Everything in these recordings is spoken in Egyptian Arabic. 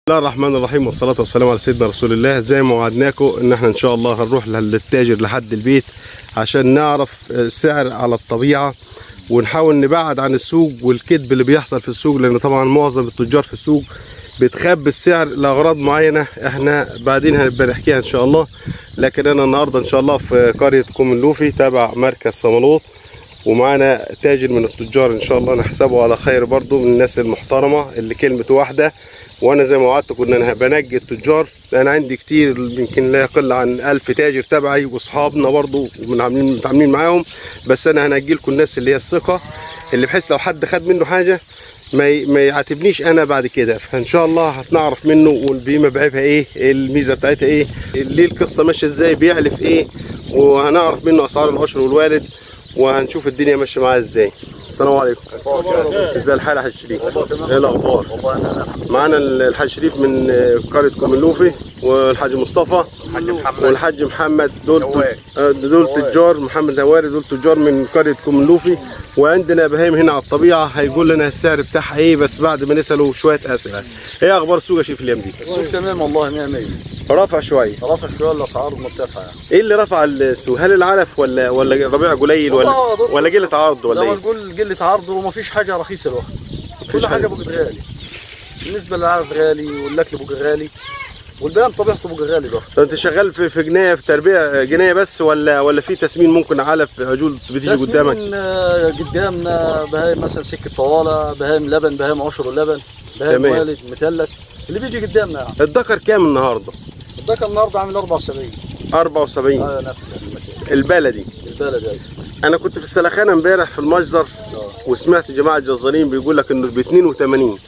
الله الرحمن الرحيم والصلاة والسلام على سيدنا رسول الله زي ما وعدناكم ان احنا ان شاء الله هنروح للتاجر لحد البيت عشان نعرف السعر على الطبيعة ونحاول نبعد عن السوق والكذب اللي بيحصل في السوق لان طبعا معظم التجار في السوق بتخبي السعر لاغراض معينه احنا بعدين هنبقى نحكيها ان شاء الله لكن انا النهارده ان شاء الله في قريه كومنلوفي تابع مركز صمالوط ومعانا تاجر من التجار ان شاء الله نحسبه على خير برضو من الناس المحترمه اللي كلمته واحده وانا زي ما وعدتكم ان انا بنجي التجار لان عندي كتير يمكن لا يقل عن ألف تاجر تبعي واصحابنا برضو ومن عاملين متعاملين معاهم بس انا هنجي لكم الناس اللي هي الثقه اللي بحيث لو حد خد منه حاجه ما ي- ما يعاتبنيش انا بعد كده فان شاء الله هنعرف منه والبيمه بعيبها ايه الميزه بتاعتها ايه ليه القصه ماشيه ازاي بيعلف ايه وهنعرف منه اسعار العشر والوالد وهنشوف الدنيا ماشيه معاه ازاي السلام عليكم ازاي الحال يا حاج شريف ايه الاخبار معانا الحاج شريف من قريه كومنلوفي والحاج مصطفى والحاج محمد دول آه، دول تجار محمد هواري دول تجار من قريه كومنلوفي وعندنا بهايم هنا على الطبيعه هيقول لنا السعر بتاعها ايه بس بعد ما نساله شويه اسئله ايه اخبار السوق يا شريف الايام دي السوق تمام والله 100 100 رافع شويه رفع شويه الاسعار مرتفعه يعني ايه اللي رفع السوق هل العلف ولا ولا ربيع قليل ولا والله ضد- ولا قله عرض زي ولا ما ايه نقول قله عرض وما فيش حاجه رخيصه الوقت كل حاجة. حاجه بقت غالي بالنسبه للعلف غالي والاكل بقى غالي والبيان طبيعته بقى غالي الوقت طب انت شغال في في جنايه في تربيه جنايه بس ولا ولا في تسمين ممكن علف عجول بتيجي قدامك تسمين، آه، قدامنا بهايم مثلا سكه طواله بهايم لبن بهايم عشر ولبن بهايم تمام. والد مثلث اللي بيجي قدامنا يعني الدكر كام النهارده ده كان النهارده عامل 74 74 اه نفس البلدي البلد ايوه انا كنت في السلخانه امبارح في المجزر آه. وسمعت جماعه جزارين بيقول لك انه ب 82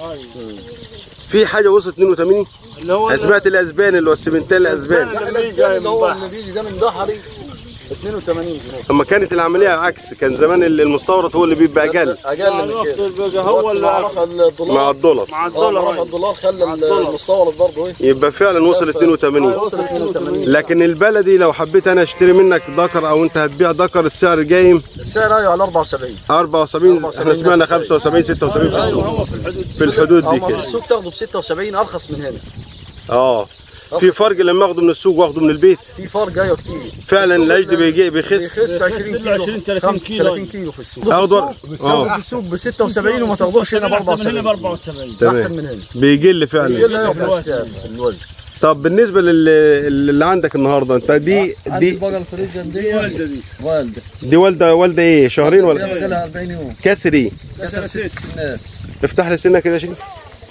في حاجه وصلت 82 اللي هو انا سمعت الاسبان اللي هو السمنتال الاسبان الاسبان اللي هو اللي بيجي ده من ضحري 82 جنيه اما كانت العمليه عكس كان زمان اللي المستورد هو اللي بيبقى اقل اقل من كده بقى هو اللي مع رفع الدولار مع الدولار مع اه الدولار رفع الدولار خلى المستورد برضه ايه يبقى فعلا وصل 82 وصل 82 لكن البلدي لو حبيت انا اشتري منك دكر او انت هتبيع دكر السعر جايم السعر ايوه على 74 74 احنا سمعنا 75 76 في السوق هو في الحدود في الحدود دي اما في كده السوق تاخده ب 76 ارخص من هنا اه في فرق لما اخده من السوق واخده من البيت في فرق ايوه كتير فعلا العجل بيجي بيخس بيخس 20 كيلو 20 30 خمس- كيلو. 30 كيلو في السوق أخضر. بتاخده في السوق ب 76 وما تاخدوش هنا ب احسن من هنا ب 74 74 تمام. احسن من هنا بيقل فعلا يلا يرفع السعر في الوزن طب بالنسبه لل- اللي عندك النهارده انت دي عندي دي بقى الفريزن دي والده دي والده دي والده والده ايه شهرين ولا بقى لها 40 يوم كسر ايه كسر ست سنات افتح لي سنه كده يا شريف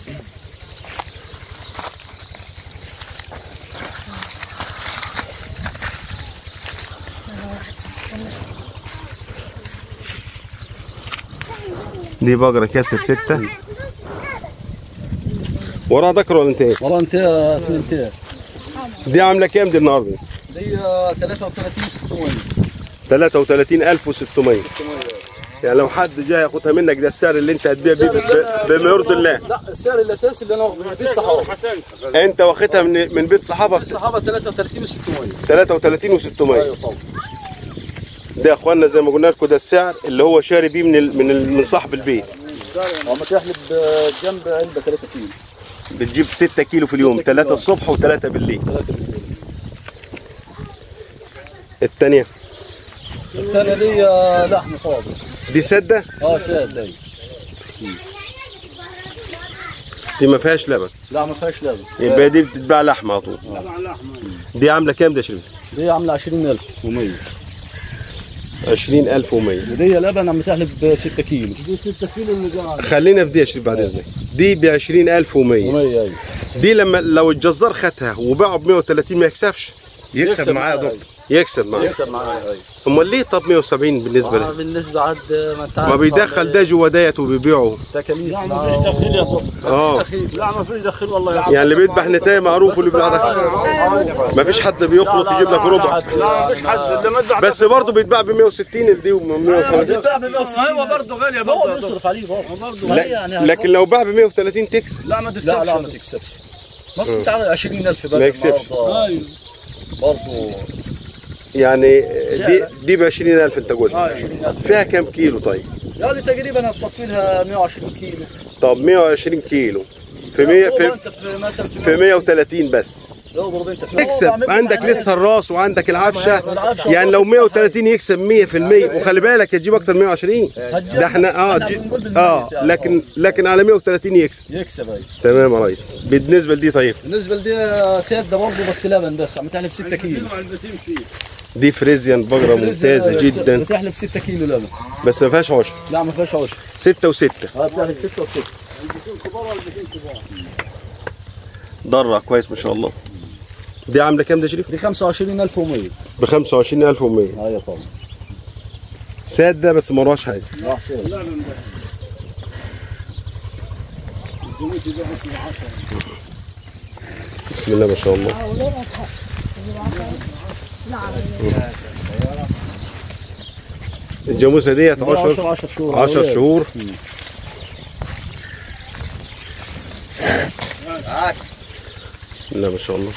دي بقرة كسر ستة وراها ذكر ولا انت ايه؟ والله انت اسمنتين دي عاملة كام دي النهارده؟ دي 33 600 33600 يعني لو حد جاي ياخدها منك ده السعر اللي انت هتبيع بيه ب- بما يرضي الله لا السعر الاساسي اللي انا واخده من الصحابه انت واخدها من من بيت صحابك الصحابه 33 و600 33 و600 ايوه طبعا ده يا اخوانا زي ما قلنا لكم ده السعر اللي هو شاري بيه من ال- من ال- من صاحب البيت اما تحلب جنب علبه 3 كيلو بتجيب 6 كيلو في اليوم 3 الصبح و3 بالليل 3 بالليل الثانيه الثانيه دي لحم فاضي دي سده اه ساد دي دي ما فيهاش لبن لا ما فيهاش لبن يبقى دي بتتباع لحمه على طول دي عامله كام ده يا شريف دي عامله 20000 و100 20100 ودي لبن عم تحلب 6 كيلو دي 6 كيلو اللي جاي خلينا في دي يا شريف بعد اذنك دي ب 20100 و100 ايوه دي لما لو الجزار خدها وباعه ب 130 ما يكسبش يكسب معاه يا دكتور يكسب معاه يكسب معايا ايوه امال ليه طب 170 بالنسبه آه، له بالنسبه عاد ما انت ما عارف بيدخل ده جوا ديت وبيبيعه تكاليف لا ما فيش دخيل يا دكتور اه لا ما فيش دخيل والله يا يعني اللي بيذبح نتايه معروف واللي بيبيع ده ما فيش حد بيخلط يجيب لك ربع لا ما فيش حد اللي مدفع بس برضه بيتباع ب 160 دي و 150 هو برضه غالي هو برضه بيصرف عليه برضه لا لكن لو باع ب 130 تكسب لا ما لا لا ما تكسبش تكسبش مصر انت عامل 20000 بقى ما يكسبش. ايوه برضه يعني دي دي ب 20000 انت قلت اه 20000 فيها كام كيلو طيب؟ يعني تقريبا هتصفي لها 120 كيلو طب 120 كيلو في 100 اضرب في, انت في مثلا في, في 130 بس اضرب انت في تكسب عندك لسه الراس وعندك العفشه العفشة يعني لو 130 يكسب 100% وخلي بالك هتجيب اكتر من 120 ده احنا اه إحنا جي- بنقول بالمية اه يعني. لكن لكن على 130 يكسب يكسب اي تمام يا ريس بالنسبه لدي طيب بالنسبه لدي سيادة برضه بس لبن بس عم تحلب 6 كيلو دي فريزيان بقره ممتازه جدا بتحلب 6 كيلو لبن بس ما فيهاش عشر لا ما فيهاش عشر 6 و6 ها بتحلب 6 و6 ضرة كويس ما شاء الله دي عامله كام ده شريف؟ دي 25100 ب 25100 ايوه طبعا ساد ده بس ما وراش حاجه راح سير بسم الله ما شاء الله الجاموسه ديت 10 10 10 شهور 10 شهور بسم الله ما شاء الله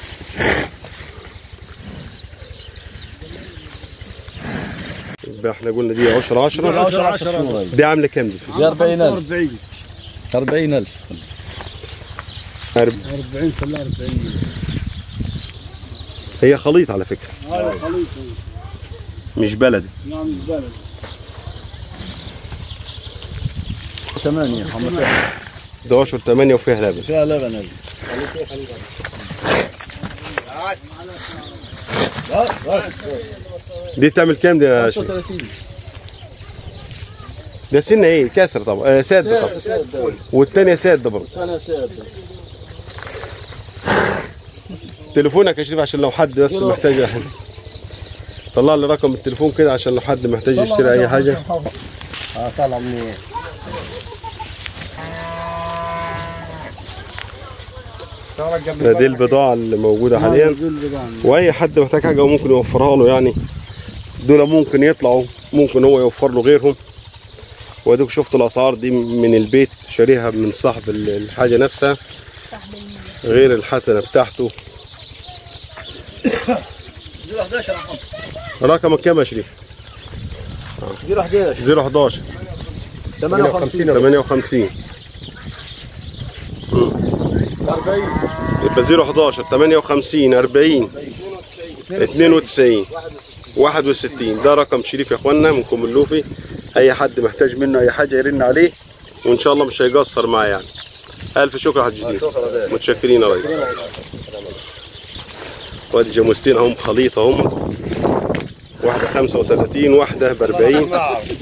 يبقى احنا قلنا دي 10 10 10 10 شهور دي عامله كام دي؟ دي 40000 40000 أرب- 40 خليها 40 هي خليط على فكره هاي خليط مش بلدي نعم زباله 8 15 ده 10 8 وفيها لبن فيها لبن هذه بس بس دي تعمل كام دي يا شيخ؟ 35 ده سن ايه كسر طبعا آه ساد سير طبعا سير والتانية ساد برضه انا سير تليفونك يا شريف عشان لو حد بس يلا. محتاج حاجة. طلع لي رقم التليفون كده عشان لو حد محتاج يشتري اي حاجه اه طالع منين ده دي البضاعه اللي موجوده حاليا واي حد محتاج حاجه ممكن يوفرها له يعني دول ممكن يطلعوا ممكن هو يوفر له غيرهم واديك شفتوا الاسعار دي من البيت شاريها من صاحب ال- الحاجه نفسها غير الحسنه بتاعته 011 رقمك كام يا شريف 011 011 58 58 40 يبقى 011 58 40 92 61 ده رقم شريف يا اخوانا من كوم اللوفي اي حد محتاج منه اي حاجه يرن عليه وان شاء الله مش هيقصر معاه يعني الف شكر يا حاج جديد متشكرين يا ريس وادي جاموستين اهم خليط اهم واحده 35 واحده ب 40